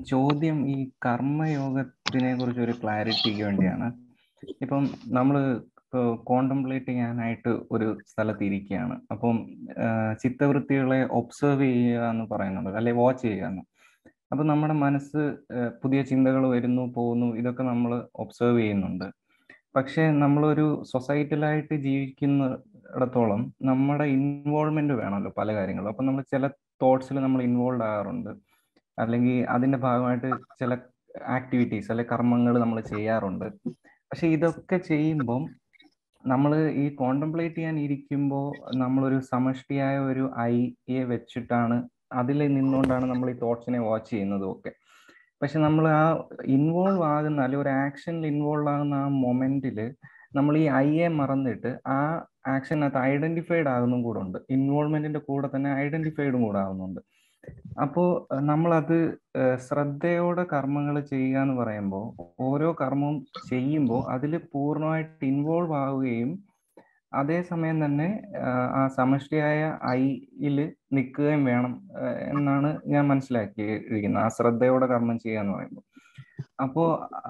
ചോദ്യം ഈ കർമ്മയോഗത്തിനെ കുറിച്ച് ഒരു ക്ലാരിറ്റിക്ക് വേണ്ടിയാണ് ഇപ്പം നമ്മൾ ഇപ്പോൾ കോണ്ടംപ്ലേറ്റ് ചെയ്യാനായിട്ട് ഒരു സ്ഥലത്ത് ഇരിക്കുകയാണ് അപ്പം ആ, ചിത്തവൃത്തികളെ ഒബ്സർവ് ചെയ്യുക എന്ന് പറയുന്നുണ്ട് അല്ലെ വാച്ച് ചെയ്യുക എന്ന് അപ്പം നമ്മുടെ മനസ്സ് ആ, പുതിയ ചിന്തകൾ വരുന്നു പോകുന്നു ഇതൊക്കെ നമ്മൾ ഒബ്സർവ് ചെയ്യുന്നുണ്ട് പക്ഷേ നമ്മളൊരു സൊസൈറ്റലായിട്ട് ജീവിക്കുന്നിടത്തോളം നമ്മുടെ ഇൻവോൾവ്മെന്റ് വേണമല്ലോ പല കാര്യങ്ങളും അപ്പം നമ്മൾ ചില തോട്ട്സിൽ നമ്മൾ ഇൻവോൾവ് ആകാറുണ്ട് അല്ലെങ്കിൽ അതിന്റെ ഭാഗമായിട്ട് ചില ആക്ടിവിറ്റീസ് അല്ലെ കർമ്മങ്ങൾ നമ്മൾ ചെയ്യാറുണ്ട് പക്ഷെ ഇതൊക്കെ ചെയ്യുമ്പം നമ്മൾ ഈ കോണ്ടംപ്ലേറ്റ് ചെയ്യാൻ ഇരിക്കുമ്പോൾ നമ്മളൊരു സമഷ്ടിയായ ഒരു ഐയെ വെച്ചിട്ടാണ് അതിൽ നിന്നുകൊണ്ടാണ് നമ്മൾ ഈ തോട്ട്സിനെ വാച്ച് ചെയ്യുന്നതും ഒക്കെ പക്ഷെ നമ്മൾ ആ ഇൻവോൾവ് ആകുന്ന അല്ലെങ്കിൽ ഒരു ആക്ഷനിൽ ഇൻവോൾവ് ആകുന്ന ആ മൊമെന്റിൽ നമ്മൾ ഈ ഐയെ മറന്നിട്ട് ആ ആക്ഷനകത്ത് ഐഡന്റിഫൈഡ് ആകുന്നതും കൂടെ ഉണ്ട് ഇൻവോൾവ്മെന്റിന്റെ കൂടെ തന്നെ ഐഡന്റിഫൈഡും കൂടെ ആകുന്നുണ്ട് അപ്പോൾ നമ്മളത് ഏഹ് ശ്രദ്ധയോടെ കർമ്മങ്ങൾ ചെയ്യുക എന്ന് പറയുമ്പോൾ ഓരോ കർമ്മവും ചെയ്യുമ്പോൾ അതിൽ പൂർണ്ണമായിട്ട് ഇൻവോൾവ് ആവുകയും അതേസമയം തന്നെ ആഹ് ആ സമഷ്ടിയായ ഐയിൽ നിൽക്കുകയും വേണം ആഹ് എന്നാണ് ഞാൻ മനസ്സിലാക്കിയിരിക്കുന്നത് ആ ശ്രദ്ധയോടെ കർമ്മം ചെയ്യുക എന്ന് പറയുമ്പോൾ അപ്പോൾ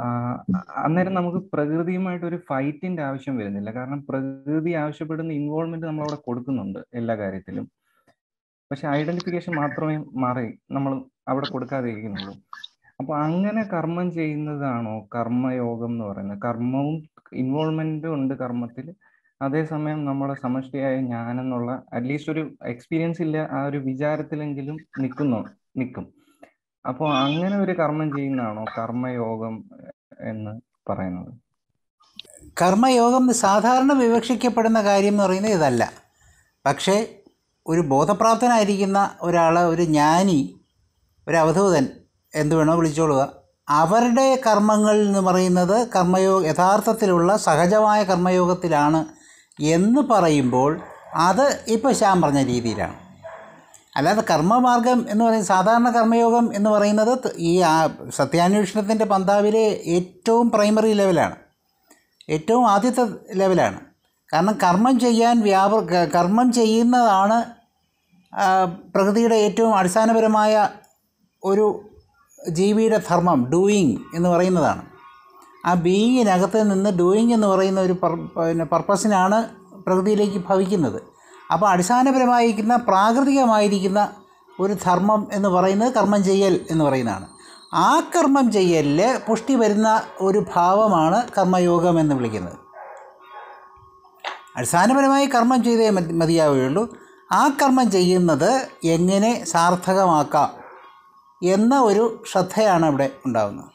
അന്നേരം നമുക്ക് പ്രകൃതിയുമായിട്ട് ഒരു ഫൈറ്റിന്റെ ആവശ്യം വരുന്നില്ല കാരണം പ്രകൃതി ആവശ്യപ്പെടുന്ന ഇൻവോൾവ്മെന്റ് നമ്മൾ അവിടെ കൊടുക്കുന്നുണ്ട് എല്ലാ കാര്യത്തിലും പക്ഷെ ഐഡന്റിഫിക്കേഷൻ മാത്രമേ മാറി നമ്മൾ അവിടെ കൊടുക്കാതെ ഇരിക്കുന്നുള്ളൂ അപ്പൊ അങ്ങനെ കർമ്മം ചെയ്യുന്നതാണോ കർമ്മയോഗം എന്ന് പറയുന്നത് കർമ്മവും ഇൻവോൾവ്മെന്റും ഉണ്ട് കർമ്മത്തിൽ അതേസമയം നമ്മുടെ സമഷ്ടിയായ ഞാൻ എന്നുള്ള അറ്റ്ലീസ്റ്റ് ഒരു എക്സ്പീരിയൻസ് ഇല്ല ആ ഒരു വിചാരത്തിലെങ്കിലും നിൽക്കുന്നു നിൽക്കും അപ്പോൾ അങ്ങനെ ഒരു കർമ്മം ചെയ്യുന്നതാണോ കർമ്മയോഗം എന്ന് പറയുന്നത് കർമ്മയോഗം എന്ന് സാധാരണ വിവക്ഷിക്കപ്പെടുന്ന കാര്യം എന്ന് പറയുന്നത് ഇതല്ല പക്ഷേ ഒരു ബോധപ്രാപ്തനായിരിക്കുന്ന ഒരാൾ ഒരു ജ്ഞാനി ഒരു അവധൂതൻ എന്ത് വേണോ വിളിച്ചോളുക അവരുടെ കർമ്മങ്ങൾ എന്ന് പറയുന്നത് കർമ്മയോഗ യഥാർത്ഥത്തിലുള്ള സഹജമായ കർമ്മയോഗത്തിലാണ് എന്ന് പറയുമ്പോൾ അത് ഇപ്പോൾ ശ്യാം പറഞ്ഞ രീതിയിലാണ് അല്ലാതെ കർമ്മമാർഗം എന്ന് പറയുന്നത് സാധാരണ കർമ്മയോഗം എന്ന് പറയുന്നത് ത- ഈ ആ സത്യാന്വേഷണത്തിൻ്റെ പന്താവിലെ ഏറ്റവും പ്രൈമറി ലെവലാണ് ഏറ്റവും ആദ്യത്തെ ലെവലാണ് കാരണം കർമ്മം ചെയ്യാൻ വ്യാപ ക- കർമ്മം ചെയ്യുന്നതാണ് ആ, പ്രകൃതിയുടെ ഏറ്റവും അടിസ്ഥാനപരമായ ഒരു ജീവിയുടെ ധർമ്മം ഡൂയിങ് എന്ന് പറയുന്നതാണ് ആ ബീയിങ്ങിനകത്ത് നിന്ന് ഡൂയിങ് എന്ന് പറയുന്ന ഒരു പർ പിന്നെ പർപ്പസിനാണ് പ്രകൃതിയിലേക്ക് ഭവിക്കുന്നത് അപ്പോൾ അടിസ്ഥാനപരമായിരിക്കുന്ന പ്രാകൃതികമായിരിക്കുന്ന ഒരു ധർമ്മം എന്ന് പറയുന്നത് കർമ്മം ചെയ്യൽ എന്ന് പറയുന്നതാണ് ആ കർമ്മം ചെയ്യലിൽ പുഷ്ടി വരുന്ന ഒരു ഭാവമാണ് കർമ്മയോഗം എന്ന് വിളിക്കുന്നത് അടിസ്ഥാനപരമായി കർമ്മം ചെയ്തേ മതി- മതിയാവുകയുള്ളൂ ആ കർമ്മം ചെയ്യുന്നത് എങ്ങനെ സാർത്ഥകമാക്കാം എന്ന ഒരു ശ്രദ്ധയാണ് അവിടെ ഉണ്ടാകുന്നത്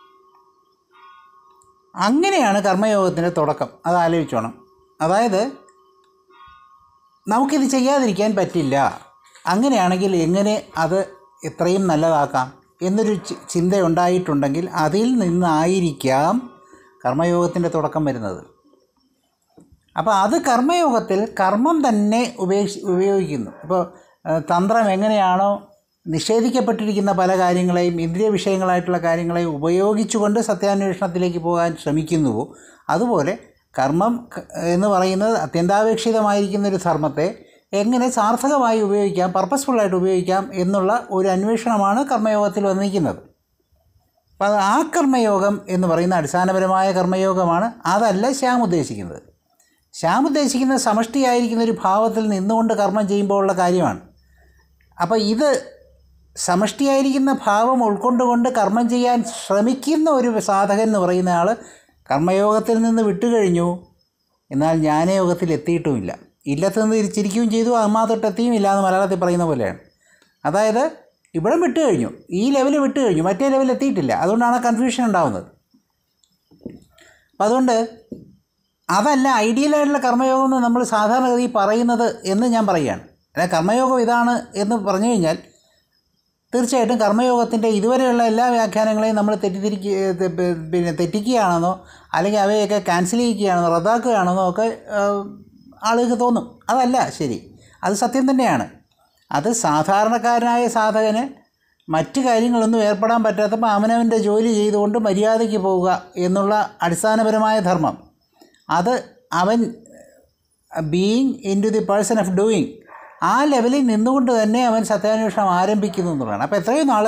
അങ്ങനെയാണ് കർമ്മയോഗത്തിൻ്റെ തുടക്കം അത് ആലോചിച്ചോണം അതായത് നമുക്കിത് ചെയ്യാതിരിക്കാൻ പറ്റില്ല അങ്ങനെയാണെങ്കിൽ എങ്ങനെ അത് എത്രയും നല്ലതാക്കാം എന്നൊരു ചി- ചിന്തയുണ്ടായിട്ടുണ്ടെങ്കിൽ അതിൽ നിന്നായിരിക്കാം കർമ്മയോഗത്തിൻ്റെ തുടക്കം വരുന്നത് അപ്പോൾ അത് കർമ്മയോഗത്തിൽ കർമ്മം തന്നെ ഉപേക്ഷി ഉപയോഗിക്കുന്നു ഇപ്പോൾ ഏഹ്, തന്ത്രം എങ്ങനെയാണോ നിഷേധിക്കപ്പെട്ടിരിക്കുന്ന പല കാര്യങ്ങളെയും ഇന്ദ്രിയ വിഷയങ്ങളായിട്ടുള്ള കാര്യങ്ങളെയും ഉപയോഗിച്ചുകൊണ്ട് സത്യാന്വേഷണത്തിലേക്ക് പോകാൻ ശ്രമിക്കുന്നുവോ അതുപോലെ കർമ്മം ക- എന്ന് പറയുന്നത് അത്യന്താപേക്ഷിതമായിരിക്കുന്ന ഒരു ധർമ്മത്തെ എങ്ങനെ സാർത്ഥകമായി ഉപയോഗിക്കാം പർപ്പസ്ഫുള്ളായിട്ട് ഉപയോഗിക്കാം എന്നുള്ള ഒരു അന്വേഷണമാണ് കർമ്മയോഗത്തിൽ വന്നിരിക്കുന്നത് അപ്പോൾ അത് ആ കർമ്മയോഗം എന്ന് പറയുന്ന അടിസ്ഥാനപരമായ കർമ്മയോഗമാണ് അതല്ല ശ്യാം ഉദ്ദേശിക്കുന്നത് ശ്യാം ഉദ്ദേശിക്കുന്ന സമഷ്ടിയായിരിക്കുന്ന ഒരു ഭാവത്തിൽ നിന്നുകൊണ്ട് കർമ്മം ചെയ്യുമ്പോൾ ഉള്ള കാര്യമാണ് അപ്പോൾ ഇത് സമഷ്ടിയായിരിക്കുന്ന ഭാവം ഉൾക്കൊണ്ടുകൊണ്ട് കർമ്മം ചെയ്യാൻ ശ്രമിക്കുന്ന ഒരു സാധകൻ എന്ന് പറയുന്ന ആൾ കർമ്മയോഗത്തിൽ നിന്ന് വിട്ടുകഴിഞ്ഞു എന്നാൽ ജ്ഞാനയോഗത്തിൽ എത്തിയിട്ടുമില്ല ഇല്ലത്തുനിന്ന് തിരിച്ചിരിക്കുകയും ചെയ്തു അമ്മാതൊട്ട് എത്തിയും ഇല്ല എന്ന് മലയാളത്തിൽ പറയുന്ന പോലെയാണ് അതായത് ഇവിടെ വിട്ട് കഴിഞ്ഞു ഈ ലെവൽ വിട്ട് കഴിഞ്ഞു മറ്റേ ലെവൽ എത്തിയിട്ടില്ല അതുകൊണ്ടാണ് കൺഫ്യൂഷൻ ഉണ്ടാകുന്നത് അപ്പം അതുകൊണ്ട് അതല്ല ഐഡിയലായിട്ടുള്ള കർമ്മയോഗം എന്ന് നമ്മൾ സാധാരണഗതി പറയുന്നത് എന്ന് ഞാൻ പറയുകയാണ് അല്ല കർമ്മയോഗം ഇതാണ് എന്ന് പറഞ്ഞു കഴിഞ്ഞാൽ തീർച്ചയായിട്ടും കർമ്മയോഗത്തിൻ്റെ ഇതുവരെയുള്ള എല്ലാ വ്യാഖ്യാനങ്ങളെയും നമ്മൾ തെറ്റിദ്ധരിക്കുക തെ- പി- പിന്നെ തെറ്റിക്കുകയാണെന്നോ അല്ലെങ്കിൽ അവയൊക്കെ ക്യാൻസൽ ചെയ്യുകയാണെന്നോ റദ്ദാക്കുകയാണെന്നോ ഒക്കെ ആഹ്, ആളുകൾക്ക് തോന്നും അതല്ല ശരി അത് സത്യം തന്നെയാണ് അത് സാധാരണക്കാരനായ സാധകന് മറ്റ് കാര്യങ്ങളൊന്നും ഏർപ്പെടാൻ പറ്റാത്തപ്പോൾ അവനവൻ്റെ ജോലി ചെയ്തുകൊണ്ട് മര്യാദയ്ക്ക് പോവുക എന്നുള്ള അടിസ്ഥാനപരമായ ധർമ്മം അത് അവൻ being into the person of doing ആ ലെവലിൽ നിന്നുകൊണ്ട് തന്നെ അവൻ സത്യാന്വേഷണം ആരംഭിക്കുന്നു എന്നുള്ളതാണ് അപ്പോൾ എത്രയോ നാൾ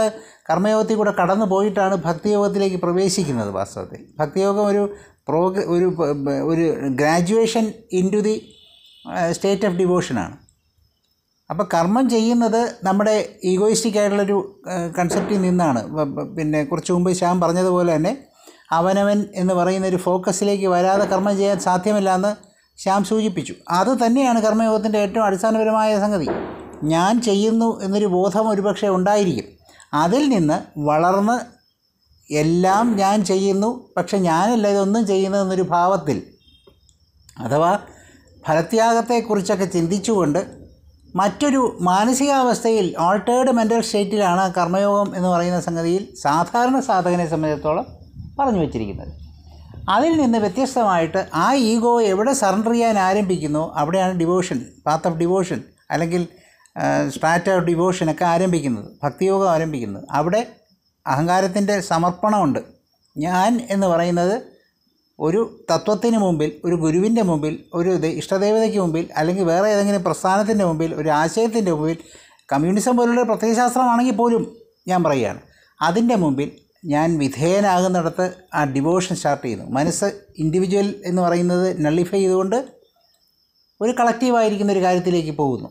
കർമ്മയോഗത്തിൽ കൂടെ കടന്നു പോയിട്ടാണ് ഭക്തിയോഗത്തിലേക്ക് പ്രവേശിക്കുന്നത് വാസ്തവത്തിൽ ഭക്തിയോഗം ഒരു പ്രോഗ് ഒരു പ- പ- ഒരു graduation into the state of ഡിവോഷനാണ് അപ്പോൾ കർമ്മം ചെയ്യുന്നത് നമ്മുടെ ഈഗോയിസ്റ്റിക് ആയിട്ടുള്ളൊരു കൺസെപ്റ്റിൽ നിന്നാണ് വ- വ- പിന്നെ കുറച്ച് മുമ്പ് ശ്യാം പറഞ്ഞതുപോലെ തന്നെ അവനവൻ എന്ന് പറയുന്ന ഒരു ഫോക്കസിലേക്ക് വരാതെ കർമ്മം ചെയ്യാൻ സാധ്യമല്ല എന്ന് ശ്യാം സൂചിപ്പിച്ചു അത് തന്നെയാണ് കർമ്മയോഗത്തിൻ്റെ ഏറ്റവും അടിസ്ഥാനപരമായ സംഗതി ഞാൻ ചെയ്യുന്നു എന്നൊരു ബോധം ഒരുപക്ഷെ ഉണ്ടായിരിക്കും അതിൽ നിന്ന് വളർന്ന് എല്ലാം ഞാൻ ചെയ്യുന്നു പക്ഷെ ഞാനല്ല ഇതൊന്നും ചെയ്യുന്നതെന്നൊരു ഭാവത്തിൽ അഥവാ ഫലത്യാഗത്തെക്കുറിച്ചൊക്കെ ചിന്തിച്ചുകൊണ്ട് മറ്റൊരു മാനസികാവസ്ഥയിൽ ഓൾട്ടേർഡ് മെൻ്റൽ സ്റ്റേറ്റിലാണ് കർമ്മയോഗം എന്ന് പറയുന്ന സംഗതിയിൽ സാധാരണ സാധകനെ സംബന്ധിച്ചിടത്തോളം പറഞ്ഞു വച്ചിരിക്കുന്നത് അതിൽ നിന്ന് വ്യത്യസ്തമായിട്ട് ആ ഈഗോ എവിടെ സറണ്ടർ ചെയ്യാൻ ആരംഭിക്കുന്നു അവിടെയാണ് ഡിവോഷൻ പാത്ത് ഓഫ് ഡിവോഷൻ അല്ലെങ്കിൽ സ്ട്രാറ്റ ഓഫ് ഡിവോഷനൊക്കെ ആരംഭിക്കുന്നത് ഭക്തിയോഗം ആരംഭിക്കുന്നത് അവിടെ അഹങ്കാരത്തിൻ്റെ സമർപ്പണമുണ്ട് ഞാൻ എന്ന് പറയുന്നത് ഒരു തത്വത്തിന് മുമ്പിൽ ഒരു ഗുരുവിൻ്റെ മുമ്പിൽ ഒരു ദേ- ഇഷ്ടദേവതയ്ക്ക് മുമ്പിൽ അല്ലെങ്കിൽ വേറെ ഏതെങ്കിലും പ്രസ്ഥാനത്തിൻ്റെ മുമ്പിൽ ഒരു ആശയത്തിൻ്റെ മുമ്പിൽ കമ്മ്യൂണിസം പോലുള്ള പ്രത്യയശാസ്ത്രമാണെങ്കിൽ പോലും ഞാൻ പറയുകയാണ് അതിൻ്റെ മുമ്പിൽ ഞാൻ വിധേയനാകുന്നിടത്ത് ആ ഡിവോഷൻ സ്റ്റാർട്ട് ചെയ്യുന്നു മനസ്സ് ഇൻഡിവിജ്വൽ എന്ന് പറയുന്നത് നള്ളിഫൈ ചെയ്തുകൊണ്ട് ഒരു കളക്റ്റീവായിരിക്കുന്ന ഒരു കാര്യത്തിലേക്ക് പോകുന്നു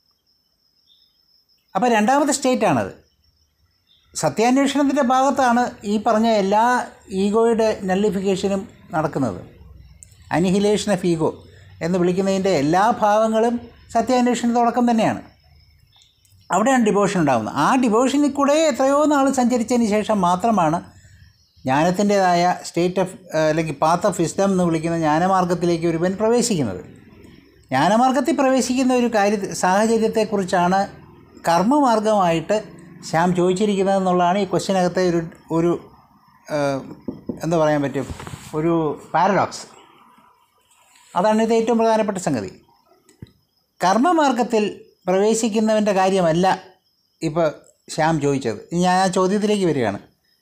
അപ്പോൾ രണ്ടാമത്തെ സ്റ്റേറ്റാണത് സത്യാന്വേഷണത്തിൻ്റെ ഭാഗത്താണ് ഈ പറഞ്ഞ എല്ലാ ഈഗോയുടെ നള്ളിഫിക്കേഷനും നടക്കുന്നത് അനിഹിലേഷൻ ഓഫ് ഈഗോ എന്ന് വിളിക്കുന്നതിൻ്റെ എല്ലാ ഭാവങ്ങളും സത്യാന്വേഷണ തുടക്കം തന്നെയാണ് അവിടെയാണ് ഡിവോഷൻ ഉണ്ടാകുന്നത് ആ ഡിവോഷനിൽ കൂടെ എത്രയോ നാൾ സഞ്ചരിച്ചതിന് ശേഷം മാത്രമാണ് ജ്ഞാനത്തിൻ്റെതായ സ്റ്റേറ്റ് ഓഫ് അല്ലെങ്കിൽ പാത്ത് ഓഫ് വിസ്ഡം എന്ന് വിളിക്കുന്ന ജ്ഞാനമാർഗത്തിലേക്ക് ഒരുവൻ പ്രവേശിക്കുന്നത് ജ്ഞാനമാർഗത്തിൽ പ്രവേശിക്കുന്ന ഒരു കാര്യ സാഹചര്യത്തെക്കുറിച്ചാണ് കർമ്മമാർഗമായിട്ട് ശ്യാം ചോദിച്ചിരിക്കുന്നത് എന്നുള്ളതാണ് ഈ ക്വസ്റ്റ്യനകത്തെ ഒരു ഒരു ഏഹ്, എന്താ പറയാൻ പറ്റും ഒരു പാരഡോക്സ് അതാണ് ഇത് ഏറ്റവും പ്രധാനപ്പെട്ട സംഗതി കർമ്മമാർഗത്തിൽ പ്രവേശിക്കുന്നവൻ്റെ കാര്യമല്ല ഇപ്പോൾ ശ്യാം ചോദിച്ചത് ഇനി ഞാൻ ആ ചോദ്യത്തിലേക്ക് വരികയാണ്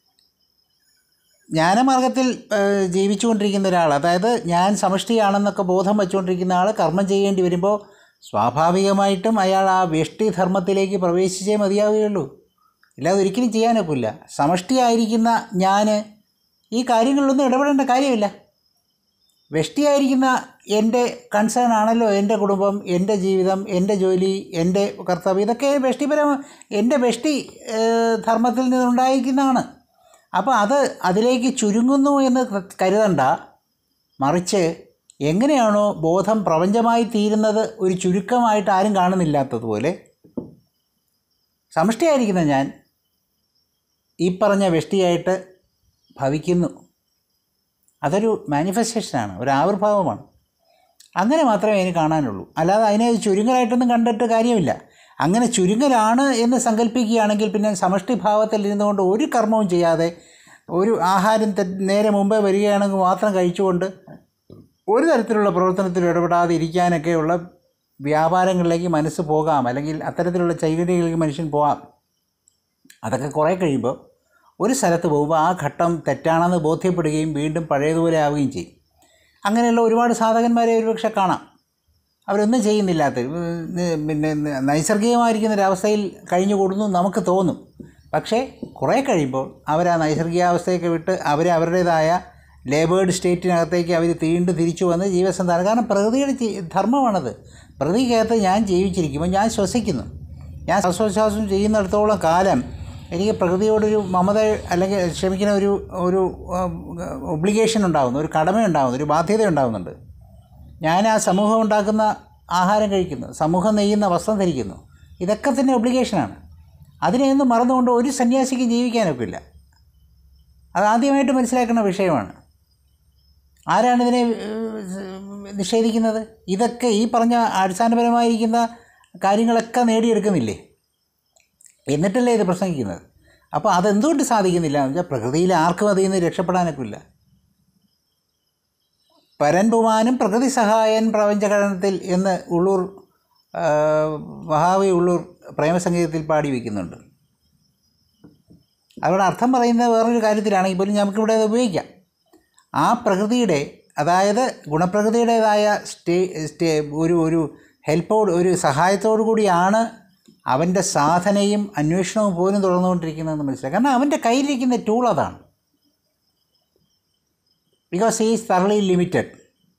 ജ്ഞാനമാർഗത്തിൽ ഏഹ്, ജീവിച്ചുകൊണ്ടിരിക്കുന്ന ഒരാൾ അതായത് ഞാൻ സമഷ്ടിയാണെന്നൊക്കെ ബോധം വെച്ചുകൊണ്ടിരിക്കുന്ന ആൾ കർമ്മം ചെയ്യേണ്ടി വരുമ്പോൾ സ്വാഭാവികമായിട്ടും അയാൾ ആ വ്യഷ്ടിധർമ്മത്തിലേക്ക് പ്രവേശിച്ചേ മതിയാവുകയുള്ളൂ ഇല്ലാതെ ഒരിക്കലും ചെയ്യാനൊക്കില്ല സമഷ്ടിയായിരിക്കുന്ന ഞാൻ ഈ കാര്യങ്ങളിലൊന്നും ഇടപെടേണ്ട കാര്യമില്ല വ്യഷ്ടിയായിരിക്കുന്ന എൻ്റെ കൺസേൺ ആണല്ലോ എൻ്റെ കുടുംബം എൻ്റെ ജീവിതം എൻ്റെ ജോലി എൻ്റെ കർത്തവ്യം ഇതൊക്കെ വ്യഷ്ടിപരം എൻ്റെ വ്യഷ്ടി ഏഹ്, ധർമ്മത്തിൽ നിന്നുണ്ടായിരിക്കുന്നതാണ് അപ്പോൾ അത് അതിലേക്ക് ചുരുങ്ങുന്നു എന്ന് കരുതണ്ട മറിച്ച് എങ്ങനെയാണോ ബോധം പ്രപഞ്ചമായി തീരുന്നത് ഒരു ചുരുക്കമായിട്ട് ആരും കാണുന്നില്ലാത്തതുപോലെ സമഷ്ടിയായിരിക്കുന്ന ഞാൻ ഈ പറഞ്ഞ വ്യഷ്ടിയായിട്ട് ഭവിക്കുന്നു അതൊരു മാനിഫെസ്റ്റേഷനാണ് ഒരു ആവിർഭാവമാണ് അങ്ങനെ മാത്രമേ അതിന് കാണാനുള്ളൂ അല്ലാതെ അതിനെ ചുരുങ്ങലായിട്ടൊന്നും കണ്ടിട്ട് കാര്യമില്ല അങ്ങനെ ചുരുങ്ങലാണ് എന്ന് സങ്കല്പിക്കുകയാണെങ്കിൽ പിന്നെ സമഷ്ടി ഭാവത്തിൽ ഇരുന്നുകൊണ്ട് ഒരു കർമ്മവും ചെയ്യാതെ ഒരു ആഹാരം തെ- നേരെ മുമ്പേ വരികയാണെങ്കിൽ മാത്രം കഴിച്ചുകൊണ്ട് ഒരു തരത്തിലുള്ള പ്രവർത്തനത്തിൽ ഇടപെടാതെ ഇരിക്കാനൊക്കെയുള്ള വ്യാപാരങ്ങളിലേക്ക് മനസ്സ് പോകാം അല്ലെങ്കിൽ അത്തരത്തിലുള്ള ചൈതന്യങ്ങളിലേക്ക് മനുഷ്യൻ പോകാം അതൊക്കെ കുറേ കഴിയുമ്പോൾ ഒരു സ്ഥലത്ത് പോകുമ്പോൾ ആ ഘട്ടം തെറ്റാണെന്ന് ബോധ്യപ്പെടുകയും വീണ്ടും പഴയതുപോലെ ആവുകയും ചെയ്യും അങ്ങനെയുള്ള ഒരുപാട് സാധകന്മാരെ ഒരുപക്ഷെ കാണാം അവരൊന്നും ചെയ്യുന്നില്ലാത്ത ഏഹ് പിന്നെ നൈസർഗികമായിരിക്കുന്ന ഒരവസ്ഥയിൽ കഴിഞ്ഞുകൂടുന്നു നമുക്ക് തോന്നും പക്ഷേ കുറേ കഴിയുമ്പോൾ അവർ ആ നൈസർഗികാവസ്ഥയൊക്കെ വിട്ട് അവർ അവരുടേതായ ലേബേർഡ് സ്റ്റേറ്റിനകത്തേക്ക് അവർ തീണ്ട് തിരിച്ചു വന്ന് ജീവസന്ധാനം കാരണം പ്രകൃതിയുടെ ജീ- ധർമ്മമാണത് പ്രകൃതിക്കകത്ത് ഞാൻ ജീവിച്ചിരിക്കുമ്പോൾ ഞാൻ ശ്വസിക്കുന്നു ഞാൻ ശ്വാസോച്ഛ്വാസം ചെയ്യുന്നിടത്തോളം കാലം എനിക്ക് പ്രകൃതിയോടൊരു മമത അല്ലെങ്കിൽ ക്ഷമിക്കുന്ന ഒരു ഒരു ഒബ്ലിഗേഷൻ ഉണ്ടാകുന്നു ഒരു കടമ ഉണ്ടാകുന്നു ഒരു ബാധ്യത ഉണ്ടാകുന്നുണ്ട് ഞാൻ ആ സമൂഹം ഉണ്ടാക്കുന്ന ആഹാരം കഴിക്കുന്നു സമൂഹം നെയ്യുന്ന വസ്ത്രം ധരിക്കുന്നു ഇതൊക്കെ തന്നെ ഒബ്ലിഗേഷനാണ് അതിനെയൊന്നും മറന്നുകൊണ്ട് ഒരു സന്യാസിക്ക് ജീവിക്കാനൊക്കില്ല അത് ആദ്യമായിട്ട് മനസ്സിലാക്കുന്ന വിഷയമാണ് ആരാണ് ഇതിനെ ഏഹ്, നിഷേധിക്കുന്നത് ഇതൊക്കെ ഈ പറഞ്ഞ അടിസ്ഥാനപരമായിരിക്കുന്ന കാര്യങ്ങളൊക്കെ നേടിയെടുക്കുന്നില്ലേ എന്നിട്ടല്ലേ ഇത് പ്രസംഗിക്കുന്നത് അപ്പോൾ അതെന്തുകൊണ്ട് സാധിക്കുന്നില്ല എന്ന് വെച്ചാൽ പ്രകൃതിയിൽ ആർക്കും അതിൽ നിന്ന് രക്ഷപ്പെടാനൊക്കില്ല പരൻപുമാനും പ്രകൃതി സഹായൻ പ്രപഞ്ചഘടനത്തിൽ എന്ന് ഉള്ളൂർ ആ, മഹാവി ഉള്ളൂർ പ്രേമസംഗീതത്തിൽ പാടി വയ്ക്കുന്നുണ്ട് അവിടെ അർത്ഥം പറയുന്നത് വേറൊരു കാര്യത്തിലാണെങ്കിൽ പോലും നമുക്കിവിടെ അത് ഉപയോഗിക്കാം ആ പ്രകൃതിയുടെ അതായത് ഗുണപ്രകൃതിയുടേതായ സ്റ്റേ സ്റ്റേ ഒരു ഒരു ഹെൽപ്പോട് ഒരു സഹായത്തോടു കൂടിയാണ് അവൻ്റെ സാധനയും അന്വേഷണവും പോലും തുടർന്നുകൊണ്ടിരിക്കുന്നതെന്ന് മനസ്സിലാക്കാം കാരണം അവൻ്റെ കയ്യിലിരിക്കുന്ന ടൂൾ അതാണ് ബിക്കോസ് ഈസ് തറളി ലിമിറ്റഡ്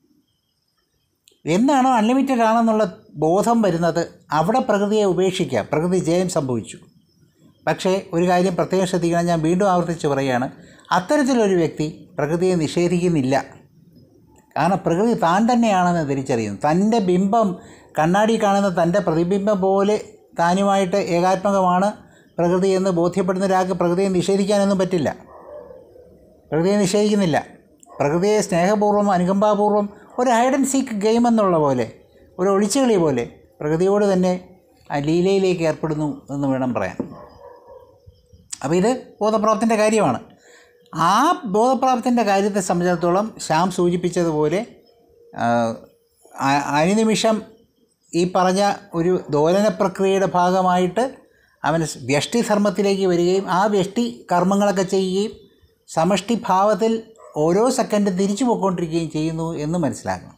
എന്നാണോ അൺലിമിറ്റഡ് ആണെന്നുള്ള ബോധം വരുന്നത് അവിടെ പ്രകൃതിയെ ഉപേക്ഷിക്കാം പ്രകൃതി ജയം സംഭവിച്ചു പക്ഷേ ഒരു കാര്യം പ്രത്യേകം ശ്രദ്ധിക്കണം ഞാൻ വീണ്ടും ആവർത്തിച്ച് പറയുകയാണ് അത്തരത്തിലൊരു വ്യക്തി പ്രകൃതിയെ നിഷേധിക്കുന്നില്ല കാരണം പ്രകൃതി താൻ തന്നെയാണെന്ന് തിരിച്ചറിയുന്നു തൻ്റെ ബിംബം കണ്ണാടി കാണുന്ന തൻ്റെ പ്രതിബിംബം പോലെ താനുമായിട്ട് ഏകാത്മകമാണ് പ്രകൃതി എന്ന് ബോധ്യപ്പെടുന്ന ഒരാൾക്ക് പ്രകൃതിയെ നിഷേധിക്കാനൊന്നും പറ്റില്ല പ്രകൃതിയെ നിഷേധിക്കുന്നില്ല പ്രകൃതിയെ സ്നേഹപൂർവ്വം അനുകമ്പാപൂർവ്വം ഒരു ഹൈഡ് ആൻഡ് സീക്ക് ഗെയിം എന്നുള്ള പോലെ ഒരു ഒളിച്ചുകളി പോലെ പ്രകൃതിയോട് തന്നെ ആ ലീലയിലേക്ക് ഏർപ്പെടുന്നു എന്ന് വേണം പറയാൻ അപ്പോൾ ഇത് ബോധപ്രാപ്തിൻ്റെ കാര്യമാണ് ആ ബോധപ്രാപ്തിൻ്റെ കാര്യത്തെ സംബന്ധിച്ചിടത്തോളം ശ്യാം സൂചിപ്പിച്ചതുപോലെ ആ, അ- അനുനിമിഷം ഈ പറഞ്ഞ ഒരു ദോലന പ്രക്രിയയുടെ ഭാഗമായിട്ട് അവൻ വ്യഷ്ടി ധർമ്മത്തിലേക്ക് വരികയും ആ വ്യഷ്ടി കർമ്മങ്ങളൊക്കെ ചെയ്യുകയും സമഷ്ടി ഭാവത്തിൽ ഓരോ സെക്കൻഡും തിരിച്ചു പോയിക്കൊണ്ടിരിക്കുകയും ചെയ്യുന്നു എന്ന് മനസ്സിലാക്കണം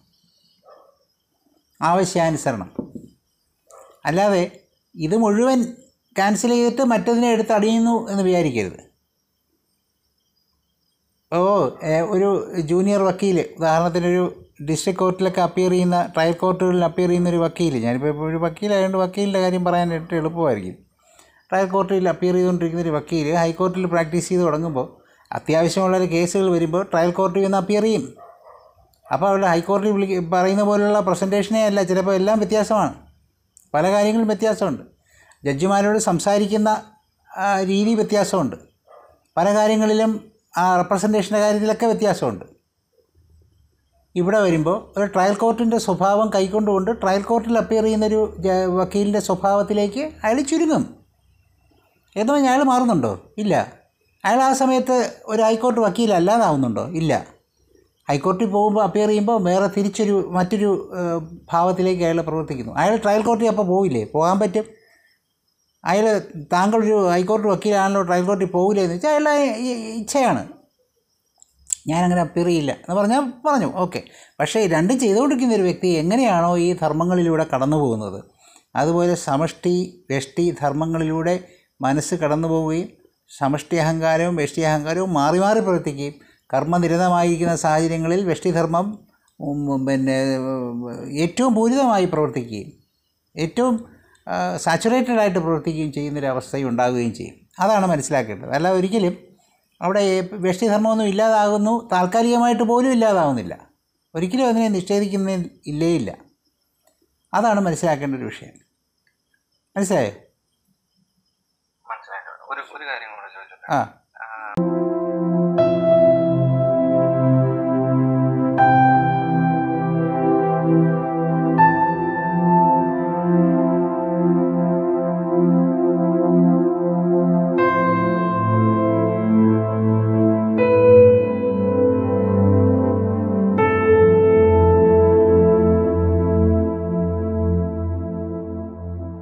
ആവശ്യാനുസരണം അല്ലാതെ ഇത് മുഴുവൻ ക്യാൻസൽ ചെയ്തിട്ട് മറ്റതിനെ എടുത്ത് അടിയുന്നു എന്ന് വിചാരിക്കരുത് ഓ ഏ, ഒരു ജൂനിയർ വക്കീൽ ഉദാഹരണത്തിനൊരു ഡിസ്ട്രിക്ട് കോർട്ടിലൊക്കെ അപ്പിയർ ചെയ്യുന്ന ട്രയൽ കോർട്ടുകളിൽ അപ്പിയർ ചെയ്യുന്ന ഒരു വക്കീൽ ഞാനിപ്പോൾ ഇപ്പോൾ ഒരു വക്കീലായതുകൊണ്ട് വക്കീലിൻ്റെ കാര്യം പറയാനായിട്ട് എളുപ്പമായിരിക്കും ട്രയൽ കോർട്ടിൽ അപ്പിയർ ചെയ്തുകൊണ്ടിരിക്കുന്ന ഒരു വക്കീൽ ഹൈക്കോർട്ടിൽ പ്രാക്ടീസ് ചെയ്ത് തുടങ്ങുമ്പോൾ അത്യാവശ്യമുള്ള ഒരു കേസുകൾ വരുമ്പോൾ ട്രയൽ കോർട്ടിൽ നിന്ന് അപ്പിയർ ചെയ്യും അപ്പോൾ അവിടെ ഹൈക്കോടതി വിളി പറയുന്ന പോലുള്ള പ്രസൻറ്റേഷനേ അല്ല ചിലപ്പോൾ എല്ലാം വ്യത്യാസമാണ് പല കാര്യങ്ങളും വ്യത്യാസമുണ്ട് ജഡ്ജിമാരോട് സംസാരിക്കുന്ന ആ, രീതി വ്യത്യാസമുണ്ട് പല കാര്യങ്ങളിലും ആ റെപ്രസെൻറ്റേഷൻ്റെ കാര്യത്തിലൊക്കെ വ്യത്യാസമുണ്ട് ഇവിടെ വരുമ്പോൾ ഒരു ട്രയൽ കോർട്ടിൻ്റെ സ്വഭാവം കൈക്കൊണ്ടുകൊണ്ട് ട്രയൽ കോർട്ടിൽ അപ്പിയർ ചെയ്യുന്നൊരു ജ- വക്കീലിൻ്റെ സ്വഭാവത്തിലേക്ക് അയാൾ ചുരുങ്ങും എന്ന് പറഞ്ഞാൽ അയാൾ മാറുന്നുണ്ടോ ഇല്ല അയാൾ ആ സമയത്ത് ഒരു ഹൈക്കോർട്ട് വക്കീൽ അല്ലാതാവുന്നുണ്ടോ ഇല്ല ഹൈക്കോർട്ടിൽ പോകുമ്പോൾ അപ്പിയർ ചെയ്യുമ്പോൾ വേറെ തിരിച്ചൊരു മറ്റൊരു ഏഹ്, ഭാവത്തിലേക്ക് അയാൾ പ്രവർത്തിക്കുന്നു അയാൾ ട്രയൽ കോർട്ടിൽ അപ്പോൾ പോവില്ലേ പോകാൻ പറ്റും അയാൾ താങ്കളൊരു ഹൈക്കോർട്ട് വക്കീലാണല്ലോ ട്രയൽ കോർട്ടിൽ പോകില്ലേ എന്ന് വെച്ചാൽ അയാളുടെ ഇ- ഇച്ഛയാണ് ഞാനങ്ങനെ അപ്പിയർ ചെയ്യില്ല എന്ന് പറഞ്ഞാൽ പറഞ്ഞു ഓക്കെ പക്ഷേ രണ്ടും ചെയ്തുകൊണ്ടിരിക്കുന്ന ഒരു വ്യക്തി എങ്ങനെയാണോ ഈ ധർമ്മങ്ങളിലൂടെ കടന്നു പോകുന്നത് അതുപോലെ സമഷ്ടി വ്യഷ്ടി ധർമ്മങ്ങളിലൂടെ മനസ്സ് കടന്നു പോവുകയും സമഷ്ടി അഹങ്കാരവും വ്യഷ്ടി അഹങ്കാരവും മാറി മാറി പ്രവർത്തിക്കുകയും കർമ്മനിരതമായിരിക്കുന്ന സാഹചര്യങ്ങളിൽ വ്യഷ്ടിധർമ്മം ഉം, പിന്നെ ഉം, ഏറ്റവും പൂരിതമായി പ്രവർത്തിക്കുകയും ഏറ്റവും സാച്ചുറേറ്റഡ് ആയിട്ട് പ്രവർത്തിക്കുകയും ചെയ്യുന്നൊരവസ്ഥയും ഉണ്ടാകുകയും ചെയ്യും അതാണ് മനസ്സിലാക്കേണ്ടത് അല്ല ഒരിക്കലും അവിടെ വ്യഷ്ടിധർമ്മമൊന്നും ഇല്ലാതാകുന്നു താൽക്കാലികമായിട്ട് പോലും ഇല്ലാതാവുന്നില്ല ഒരിക്കലും അതിനെ നിഷേധിക്കുന്ന ഇല്ലേ ഇല്ല അതാണ് മനസ്സിലാക്കേണ്ട ഒരു വിഷയം മനസ്സിലായോ മനസ്സിലായിട്ടുണ്ട് ഒരു ഒരു കാര്യം കൂടെ ചോദിച്ചോട്ടെ ആ